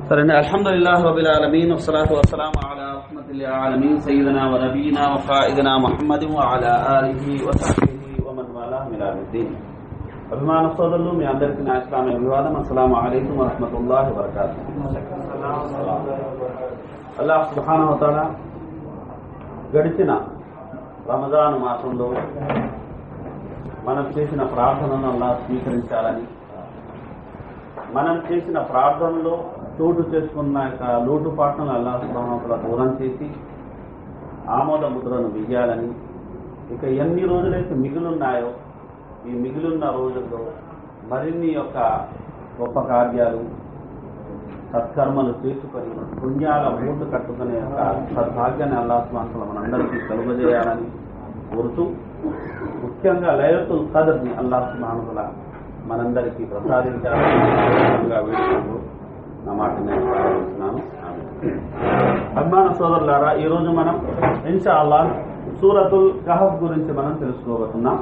సరే الحمد لله رب العالمين والصلاة والسلام على رحمة العالمين سيدنا ونبينا وقائدنا محمد وعلى آله وصحبه ومن والاه من يوم الدين అభిమాన సోదరులు మీ అందరికీ నా ఇస్లామిక వివాదం అస్సలాము అలైకుం వరహమతుల్లాహి వబర్కాతు అల్లాహ్ సుబ్హానహు వతఆలా గడిచిన రమజాన్ మాసంలో మనం చేసిన ప్రార్థనను అల్లాహ్ స్వీకరించాలని మనం చేసిన ప్రార్థనలో చోటు చేసుకున్న యొక్క లోటుపాట్లను అల్లా సుబ్రహ్మతుల దూరం చేసి ఆమోద ముద్రను వెయ్యాలని ఇక ఎన్ని రోజులైతే మిగిలిన్నాయో ఈ మిగిలిన రోజుల్లో మరిన్ని యొక్క గొప్ప కార్యాలు సత్కర్మలు చేసుకొని పుణ్యాల మూట కట్టుకునే యొక్క సద్భాగ్యాన్ని అల్లా సుబ్రహ్మతుల మనందరికీ కలుగజేయాలని కోరుతూ ముఖ్యంగా లైలతుల్ ఖదర్ని అల్లా సుబ్రహ్మతుల మనందరికీ ప్రసాదించాలని వేడుకుంటూ నా మాట నేను ప్రారంభిస్తున్నాను అభిమాన సోదరులారా ఈరోజు మనం ఇన్షా అల్లా సూరతుల్ కహఫ్ గురించి మనం తెలుసుకోబోతున్నాం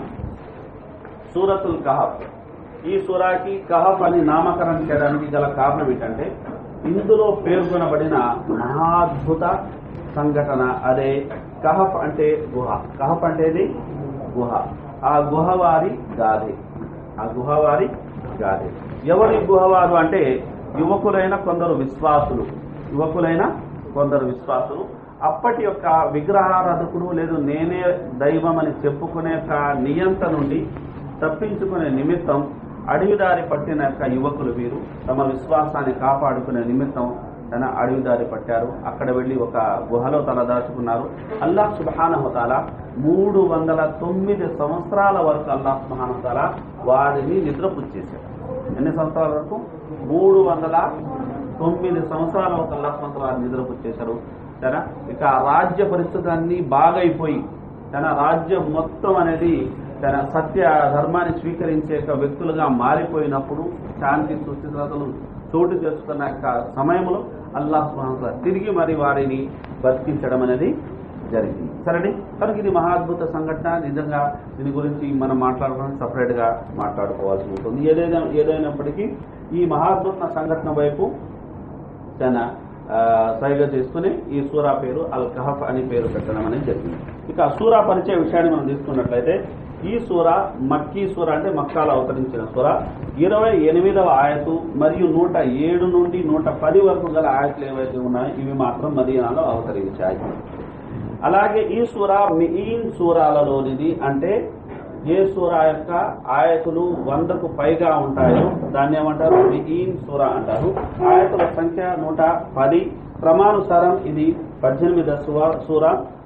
సూరతుల్ కహఫ్ ఈ సూరాకి కహఫ్ అని నామకరణం చేయడానికి గల కారణం ఏంటంటే ఇందులో పేర్కొనబడిన మహాద్భుత సంఘటన అదే కహఫ్ అంటే గుహ కహఫ్ అంటేది గుహ ఆ గుహవారి గాథే ఆ గుహవారి గాథే ఎవరి గుహవారు అంటే యువకులైన కొందరు విశ్వాసులు యువకులైన కొందరు విశ్వాసులు అప్పటి యొక్క విగ్రహారాధకుడు లేదు నేనే దైవం అని చెప్పుకునే యొక్క నియంత నుండి తప్పించుకునే నిమిత్తం అడవిదారి పట్టిన యొక్క యువకులు వీరు తమ విశ్వాసాన్ని కాపాడుకునే నిమిత్తం తన అడవిదారి పట్టారు అక్కడ వెళ్ళి ఒక గుహలో తలదాచుకున్నారు అల్లాహ్ సుబహానహతాల మూడు వందల తొమ్మిది సంవత్సరాల వరకు అల్లాహ్ సుబహానహతాల వారిని నిద్రపుచ్చేశారు ఎన్ని సంవత్సరాల వరకు మూడు వందల తొమ్మిది సంవత్సరాల వరకు అల్లాహ్ సుబహానహతాల నిద్రపుచ్చేశారు తన ఇక రాజ్య పరిస్థితులన్నీ బాగైపోయి తన రాజ్యం మొత్తం అనేది తన సత్య ధర్మాన్ని స్వీకరించే యొక్క వ్యక్తులుగా మారిపోయినప్పుడు శాంతి సుస్థిరతలు చోటు చేసుకున్న యొక్క సమయంలో అల్లాహ్ సుబ్హానహు తిరిగి మరి వారిని బతికించడం అనేది జరిగింది సరేండి కనుక ఇది మహాద్భుత సంఘటన నిజంగా దీని గురించి మనం మాట్లాడుకోవడం సపరేట్ గా మాట్లాడుకోవాల్సి ఉంటుంది ఏదైనా ఏదైనప్పటికీ ఈ మహాద్భుత సంఘటన వైపు తన సైగ చేసుకుని ఈ సూరా పేరు అల్ కహఫ్ అని పేరు పెట్టడం అనేది జరిగింది ఇక సూరా పరిచయ విషయాన్ని మనం తీసుకున్నట్లయితే ఈ సూర మక్కీ సూర అంటే మక్కాలో అవతరించిన సూర ఇరవై ఎనిమిదవ ఆయతు మరియు నూట ఏడు నుండి నూట పది వరకు గల ఆయతులు ఏవైతే ఉన్నాయో ఇవి మాత్రం మదీనాలో అవతరించాయి అలాగే ఈ సూర మిఈన్ సూరాలలోనిది అంటే ఏ సూర యొక్క ఆయతులు వందకు పైగా ఉంటాయో దాన్ని ఏమంటారు మిఈన్ సూర అంటారు ఆయతుల సంఖ్య నూట పది క్రమానుసారం ఇది పద్దెనిమిది సూర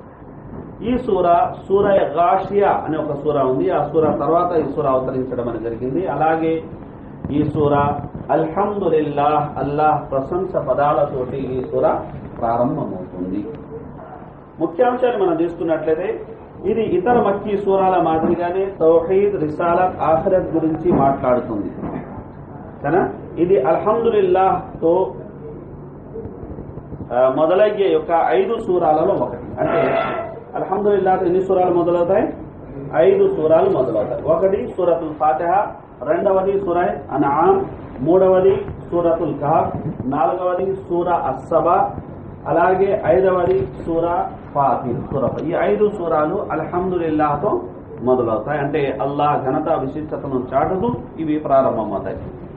ఈ సూర సూరయ గాషియా అనే ఒక సూర ఉంది ఆ సూర తర్వాత ఈ సూర అవతరించడం అనేది జరిగింది అలాగే ఈ సూర అల్హమ్దుల్లాహ్ అల్లాహ్ ప్రశంస పదాలతోటి ఈ సూర ప్రారంభమవుతుంది ముఖ్యాంశాన్ని మనం తీసుకున్నట్లయితే ఇది ఇతర మక్కీ సూరాల మాదిరిగానే తౌహీద్ రిసాలత్ ఆఖరత్ గురించి మాట్లాడుతుంది కదా ఇది అల్హమ్దుల్లాహ్ తో మొదలయ్యే యొక్క ఐదు సూరాలలో ఒకటి అంటే అల్హమ్దుల్లా ఎన్ని సూరాలు మొదలవుతాయి ఐదు సూరాలు మొదలవుతాయి ఒకటి సూరతుల్ ఫాతిహ రెండవది సూర అన్ఆమ్ మూడవది సూరతుల్ కహఫ్ నాలుగవది సూర అస్సబా అలాగే ఐదవది సూర ఫాతిర్ సూర ఈ ఐదు సూరాలు అల్హమ్దుల్లాహతో మొదలవుతాయి అంటే అల్లాహ్ ఘనత విశిష్టతను చాటుతూ ఇవి ప్రారంభమవుతాయి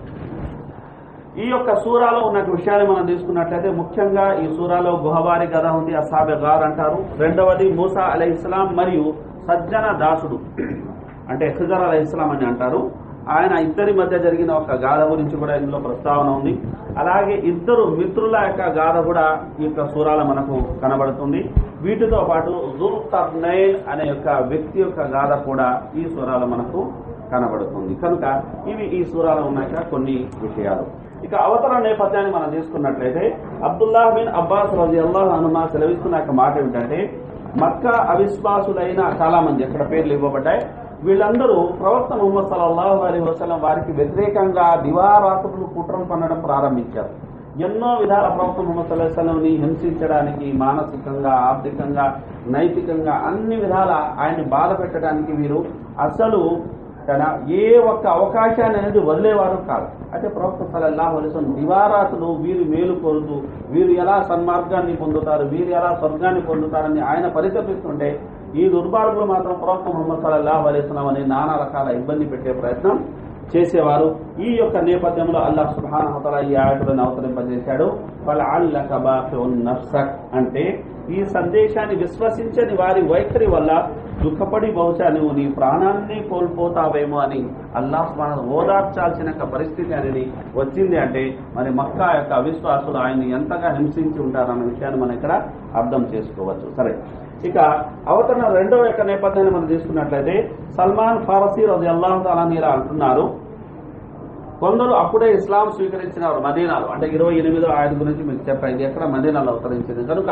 ఈ యొక్క సూరాలో ఉన్న విషయాన్ని మనం తీసుకున్నట్లయితే ముఖ్యంగా ఈ సూరాలో గుహవారి కథ ఉంది అసాబె గార్ అంటారు రెండవది మూసా అలై ఇస్లాం మరియు సజ్జన దాసుడు అంటే ఖజర్ అలై ఇస్లాం అని అంటారు ఆయన ఇద్దరి మధ్య జరిగిన ఒక గాథ గురించి కూడా ఇందులో ప్రస్తావన ఉంది అలాగే ఇద్దరు మిత్రుల యొక్క గాథ కూడా ఈ యొక్క సూరాల మనకు కనబడుతుంది వీటితో పాటు జుల్ తర్నైన్ అనే యొక్క వ్యక్తి యొక్క గాథ కూడా ఈ సూరాలు మనకు కనబడుతుంది కనుక ఇవి ఈ సూరాలో ఉన్నాక కొన్ని విషయాలు ఇక అవతరణ నేపథ్యాన్ని మనం తీసుకున్నట్లయితే అబ్దుల్లా బిన్ అబ్బాస్ రజి అల్లాహ్ హనుమా సెలవిస్తున్న యొక్క మాట ఏమిటంటే మక్కా అవిశ్వాసులైన చాలా మంది ఎక్కడ పేర్లు ఇవ్వబడ్డాయి వీళ్ళందరూ ప్రవక్త ముహమ్మద్ సల్లల్లాహు అలీ వసలం వారికి వ్యతిరేకంగా దివారాత్రులు కుట్రలు పన్నడం ప్రారంభించారు ఎన్నో విధాల ప్రవక్త ముహమ్మద్ సల్లాహంని హింసించడానికి మానసికంగా ఆర్థికంగా నైతికంగా అన్ని విధాల ఆయన్ని బాధ పెట్టడానికి వీరు అసలు కానీ ఏ ఒక్క అవకాశాన్ని అనేది వదిలేవారు కాదు అయితే ప్రవక్త సలల్లాహు అలైహి వసల్లం దివారాతులు వీరు మేలు కోరుతూ వీరు ఎలా సన్మార్గాన్ని పొందుతారు వీరు ఎలా స్వర్గాన్ని పొందుతారని ఆయన పరితపిస్తుంటే ఈ దుర్మార్గులు మాత్రం ప్రవక్త ముహమ్మద్ సలల్లాహు అలైహి వసల్లం అని నానా రకాల ఇబ్బంది పెట్టే ప్రయత్నం చేసేవారు ఈ యొక్క నేపథ్యంలో అల్లాహ్ సుబ్హానహు వతఆలా ఈ ఆయతులను అవతరింపజేశాడు ఫలఅల్లక బాఖిఉన్ నఫ్సక్ అంటే ఈ సందేశాన్ని విశ్వసించని వారి వైఖరి వల్ల దుఃఖపడి బహుశా నువ్వు నీ ప్రాణాన్ని కోల్పోతావేమో అని అల్లాహ్ సుబ్హానహు ఓదార్చాల్సిన యొక్క పరిస్థితి అనేది వచ్చింది అంటే మరి మక్కా యొక్క అవిశ్వాసులు ఆయన్ని ఎంతగా హింసించి ఉంటారన్న విషయాన్ని మనం ఇక్కడ అర్థం చేసుకోవచ్చు సరే ఇక అవతరణ రెండవ యొక్క నేపథ్యాన్ని మనం తీసుకున్నట్లయితే సల్మాన్ ఫారసీ రోజు అల్లాహ్ తాలని ఇలా అంటున్నారు కొందరు అప్పుడే ఇస్లాం స్వీకరించిన వారు మదీనాలో అంటే ఇరవై ఎనిమిదో ఆయన గురించి మీకు చెప్పాను ఇది ఎక్కడ మదీనాలో అవతరించింది కనుక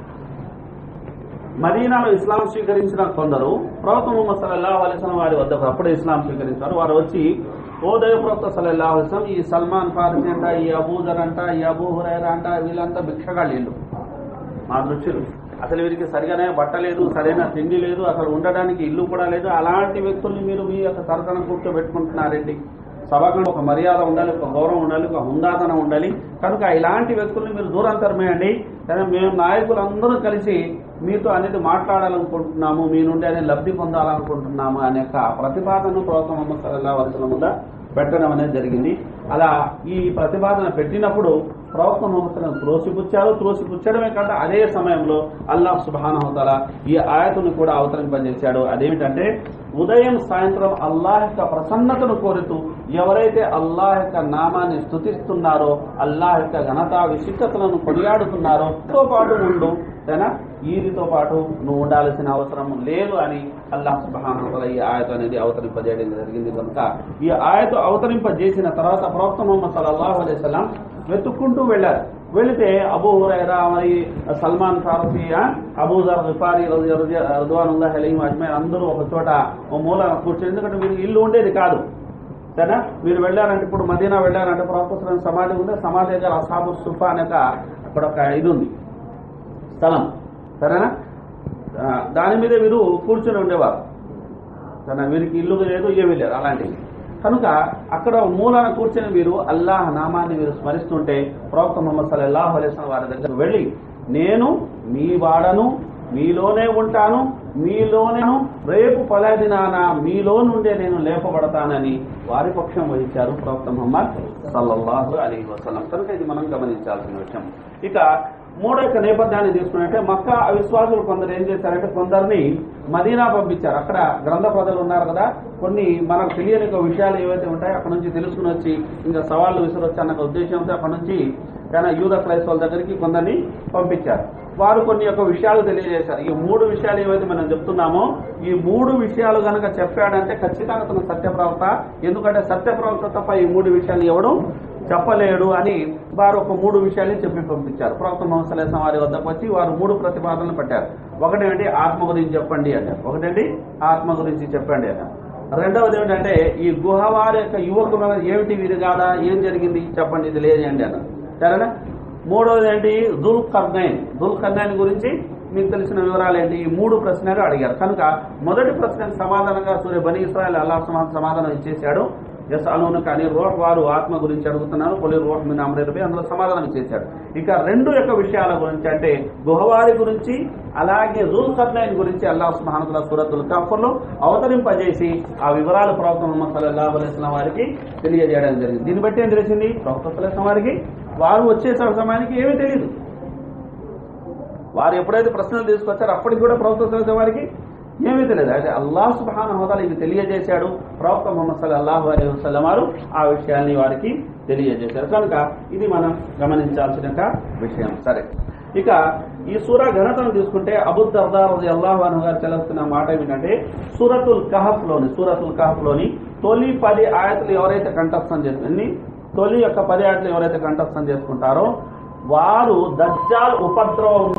మదీనాలో ఇస్లాం స్వీకరించిన కొందరు ప్రవక్త ముహమ్మద్ సల్లల్లాహు అలైహి వసల్లం వారి వద్దకు అప్పుడే ఇస్లాం స్వీకరించారు వారు వచ్చి ఓ దైవ ప్రవక్త సల్లల్లాహు అలైహి వసల్లం ఈ సల్మాన్ ఫారసీ అంట ఈ అబూజర్ అంట ఈ అబూ హురైరా అంట వీళ్ళంతా భిక్షగాళ్ళు వీళ్ళు మా దృష్టిలో అసలు వీరికి సరిగానే బట్ట లేదు సరైన తిండి లేదు అసలు ఉండడానికి ఇల్లు కూడా లేదు అలాంటి వ్యక్తుల్ని మీరు మీ యొక్క తరతన కూర్చోబెట్టుకుంటున్నారండి సభకు ఒక మర్యాద ఉండాలి ఒక గౌరవం ఉండాలి ఒక హుందాతనం ఉండాలి కనుక ఇలాంటి వ్యక్తుల్ని మీరు దూరం తరమేయండి కానీ మేము నాయకులందరూ కలిసి మీతో అనేది మాట్లాడాలనుకుంటున్నాము మీ నుండి అనేది లబ్ధి పొందాలనుకుంటున్నాము అనే యొక్క ప్రతిపాదనను ప్రవక్త ముహమ్మద్ సల్లల్లాహు అలైహి వసల్లం ముందు పెట్టడం అనేది జరిగింది అలా ఈ ప్రతిపాదన పెట్టినప్పుడు ప్రవక్త ముహమ్మద్ త్రోసిపుచ్చారు త్రోసిపుచ్చడమే కాకుండా అదే సమయంలో అల్లాహ్ సుబానహతల ఈ ఆయతును కూడా అవతరింపజేశాడు అదేమిటంటే ఉదయం సాయంత్రం అల్లాహ్ యొక్క ప్రసన్నతను కోరుతూ ఎవరైతే అల్లాహ్ యొక్క నామాన్ని స్థుతిస్తున్నారో అల్లాహ్ యొక్క ఘనత విశిష్టతలను కొనియాడుతున్నారో తో పాటు ఉండు సరేనా వీరితో పాటు నువ్వు ఉండాల్సిన అవసరం లేదు అని అల్లాహ్ సుబ్హానహు ఈ ఆయత అనేది అవతరింపజేయడం జరిగింది కనుక ఈ ఆయత అవతరింపజేసిన తర్వాత ప్రవక్త ముహమ్మద్ సల్లల్లాహు అలైహి వసల్లం వెతుక్కుంటూ వెళ్ళారు వెళితే అబూ హురైరా మరి సల్మాన్ ఫారసీ అబూజర్ రిఫారీ రద్వానుల్లాహ్ అలైహిం అజ్మైన్ అందరూ ఒక చోట ఓ మూల కూర్చొని ఎందుకంటే మీరు ఇల్లు ఉండేది కాదు సరేనా మీరు వెళ్ళారంటే ఇప్పుడు మదీనా వెళ్ళారంటే ప్రవక్త సమాధి ఉంది సమాధి దగ్గర అసాబు సుఫా అనే ఒక అక్కడ ఒక ఇది ఉంది స్థలం సరేనా ఆ, దాని మీద వీరు కూర్చొని ఉండేవారు సరేనా వీరికి ఇల్లు లేదు ఏమీ లేదు అలాంటివి కనుక అక్కడ మూలాన కూర్చొని వీరు అల్లాహ్ నామాన్ని వీరు స్మరిస్తుంటే ప్రవక్త ముహమ్మద్ సల్లల్లాహు అలైహి వసల్లం వారి దగ్గర వెళ్ళి నేను మీ వాడను మీలోనే ఉంటాను మీలోనేను రేపు పలాదినాన మీలో నుండే నేను లేపబడతానని వారి పక్షం వహించారు ప్రవక్త ముహమ్మద్ సల్లల్లాహు అలైహి వసల్లం కనుక ఇది మనం గమనించాల్సిన విషయం ఇక మూడో యొక్క నేపథ్యాన్ని తీసుకున్నట్టే మక్కా అవిశ్వాసులు కొందరు ఏం చేశారంటే కొందరిని మదీనా పంపించారు అక్కడ గ్రంథ ప్రజలు ఉన్నారు కదా కొన్ని మనకు తెలియని ఒక విషయాలు ఏవైతే ఉంటాయో అక్కడ నుంచి తెలుసుకుని వచ్చి ఇంకా సవాళ్ళు విసిరొచ్చు అన్న ఒక ఉద్దేశంతో అక్కడ నుంచి కానీ యూద క్రైస్తవుల దగ్గరికి కొందరిని పంపించారు వారు కొన్ని యొక్క విషయాలు తెలియజేశారు ఈ మూడు విషయాలు ఏవైతే మనం చెప్తున్నామో ఈ మూడు విషయాలు గనక చెప్పాడంటే ఖచ్చితంగా తన సత్యప్రవక్త ఎందుకంటే సత్యప్రవక్త తప్ప ఈ మూడు విషయాలు ఎవడు చెప్పలేడు అని వారు ఒక మూడు విషయాలు చెప్పి పంపించారు ప్రవక్త మొహమ్మద్ సల్లాహం వారి వద్దకు వచ్చి వారు మూడు ప్రతిపాదనలు పెట్టారు ఒకటేంటి ఆత్మ గురించి చెప్పండి అన్నారు ఒకటేంటి ఆత్మ గురించి చెప్పండి అన్నారు రెండవది ఏంటంటే ఈ గుహవారి యొక్క యువకుల ఏమిటి వీరు కాదా ఏం జరిగింది చెప్పండి ఇది లేదండి అన్నారు సరేనా మూడవది ఏంటి దుల్ కర్నైన్ దుల్ కర్నైన్ గురించి మీకు తెలిసిన వివరాలు ఏంటి ఈ మూడు ప్రశ్నలు అడిగారు కనుక మొదటి ప్రశ్నకు సమాధానంగా సూర్య బని ఇస్రాయల్ అల్లాహ్ సుబ్హానహు సమాధానం ఇచ్చేశాడు ఎస్ అలోను కానీ రోహ్ వారు ఆత్మ గురించి అడుగుతున్నారు పొలి రోహ్ మీద అమరేరుపై అందులో సమాధానం ఇచ్చేశాడు ఇక రెండు యొక్క విషయాల గురించి అంటే గుహవారి గురించి అలాగే రూల్ కర్నైన్ గురించి అల్లాహ్ సుబ్హానహుల సూరతుల్ కఫర్లో అవతరింపజేసి ఆ వివరాలు ప్రవక్త ముహమ్మద్ సల్లల్లాహు అలైహి వసల్లం వారికి తెలియజేయడం జరిగింది దీన్ని బట్టి ఏం తెలిసింది ప్రవక్త సల్లల్లాహు అలైహి వసల్లం వారికి వారు వచ్చే సమయానికి ఏమీ తెలియదు వారు ఎప్పుడైతే ప్రశ్నలు తీసుకొచ్చారో అప్పటికి కూడా ప్రవక్త సల్లల్లాహు అలైహి వారికి ఏమీ తెలియదు అయితే అల్లాహ్ సుబ్హానహు వతఆలా ఇది తెలియజేశాడు ప్రవక్త ముహమ్మద్ సల్లల్లాహు అలైహి వసల్లం వారు ఆ విషయాన్ని వారికి తెలియజేశారు కనుక ఇది మనం గమనించాల్సిన ఒక విషయం సరే ఇక ఈ సూర ఘనతను తీసుకుంటే అబు దర్దా అల్లాహు అను గారు తెలుస్తున్న మాట ఏమిటంటే సూరతుల్ కహఫ్ లోని సూరతుల్ కహఫ్ లోని తొలి పది ఆయతలు ఎవరైతే కంఠస్థం చేసుకుని తొలి యొక్క పది ఆయతలు ఎవరైతే కంఠస్థం చేసుకుంటారో వారు దజ్జాల్ ఉపద్రవం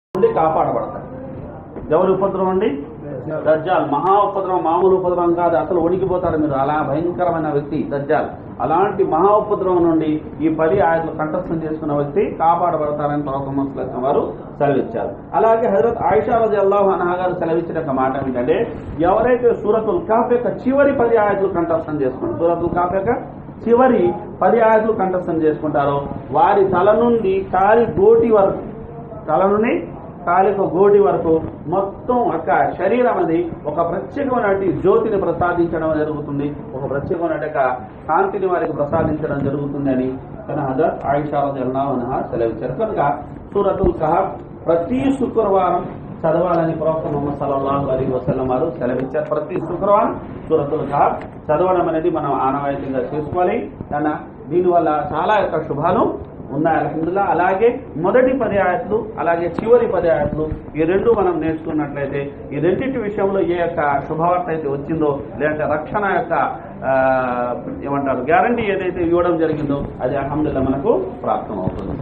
నుండి కాపాడబడతారు ఎవరి ఉపద్రవం అండి దజ్జాల్ మహా ఉపద్రవం మామూలు ఉపద్రవం కాదు అసలు వణికిపోతారు మీరు అలా భయంకరమైన వ్యక్తి దజ్జాల్ అలాంటి మహా ఉపద్రవం నుండి ఈ పది ఆయతలు కంఠస్థం చేసుకున్న వ్యక్తి కాపాడబడతారని ప్రవక్త ముస్లిం వారు సెలవిచ్చారు అలాగే హజరత్ ఆయిషా రజి అల్లాహ్ అనహా గారు సెలవిచ్చిన ఒక మాట ఏమిటంటే ఎవరైతే సూరతుల్ కాఫ్ యొక్క చివరి పది ఆయతలు కంఠస్థం చేసుకుంటారు సూరతుల్ కాఫ్ యొక్క చివరి పది ఆయతలు కంఠస్థం చేసుకుంటారో వారి తల నుండి కాలి గోటి వరకు తల నుండి కాలిక గోటి వరకు మొత్తం ఒక శరీరం అనేది ఒక ప్రత్యేకమైన జ్యోతిని ప్రసాదించడం జరుగుతుంది ఒక ప్రత్యేకమైన ఒక కాంతిని వారికి ప్రసాదించడం జరుగుతుంది అని తన హజరత్ ఆయిషా జల్లాహ సెలవిచ్చారు కనుక సూరతుల్ కహబ్ ప్రతి శుక్రవారం చదవాలని ప్రవక్త ముహమ్మద్ సల్లల్లాహు అలీ వసల్లం వారు సెలవిచ్చారు ప్రతి శుక్రవారం సూరతుల్ కహబ్ చదవడం అనేది మనం ఆనవాయితీగా చేసుకోవాలి దాని దీనివల్ల చాలా యొక్క శుభాలు ఉన్నాయి అల్హమ్దుల్లా అలాగే మొదటి పది ఆయట్లు అలాగే చివరి పది ఆయట్లు ఈ రెండు మనం నేర్చుకున్నట్లయితే ఈ రెండింటి విషయంలో ఏ యొక్క శుభవార్త అయితే వచ్చిందో లేదంటే రక్షణ యొక్క ఆ, ఏమంటారు గ్యారంటీ ఏదైతే ఇవ్వడం జరిగిందో అది అల్హమ్దుల్లా మనకు ప్రాప్తం అవుతుంది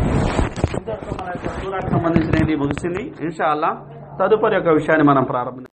ఇంతటితో మన యొక్క సూరాకు సంబంధించిన ఇది ముగిసింది ఇన్షా అల్లా తదుపరి యొక్క విషయాన్ని మనం ప్రారంభించాం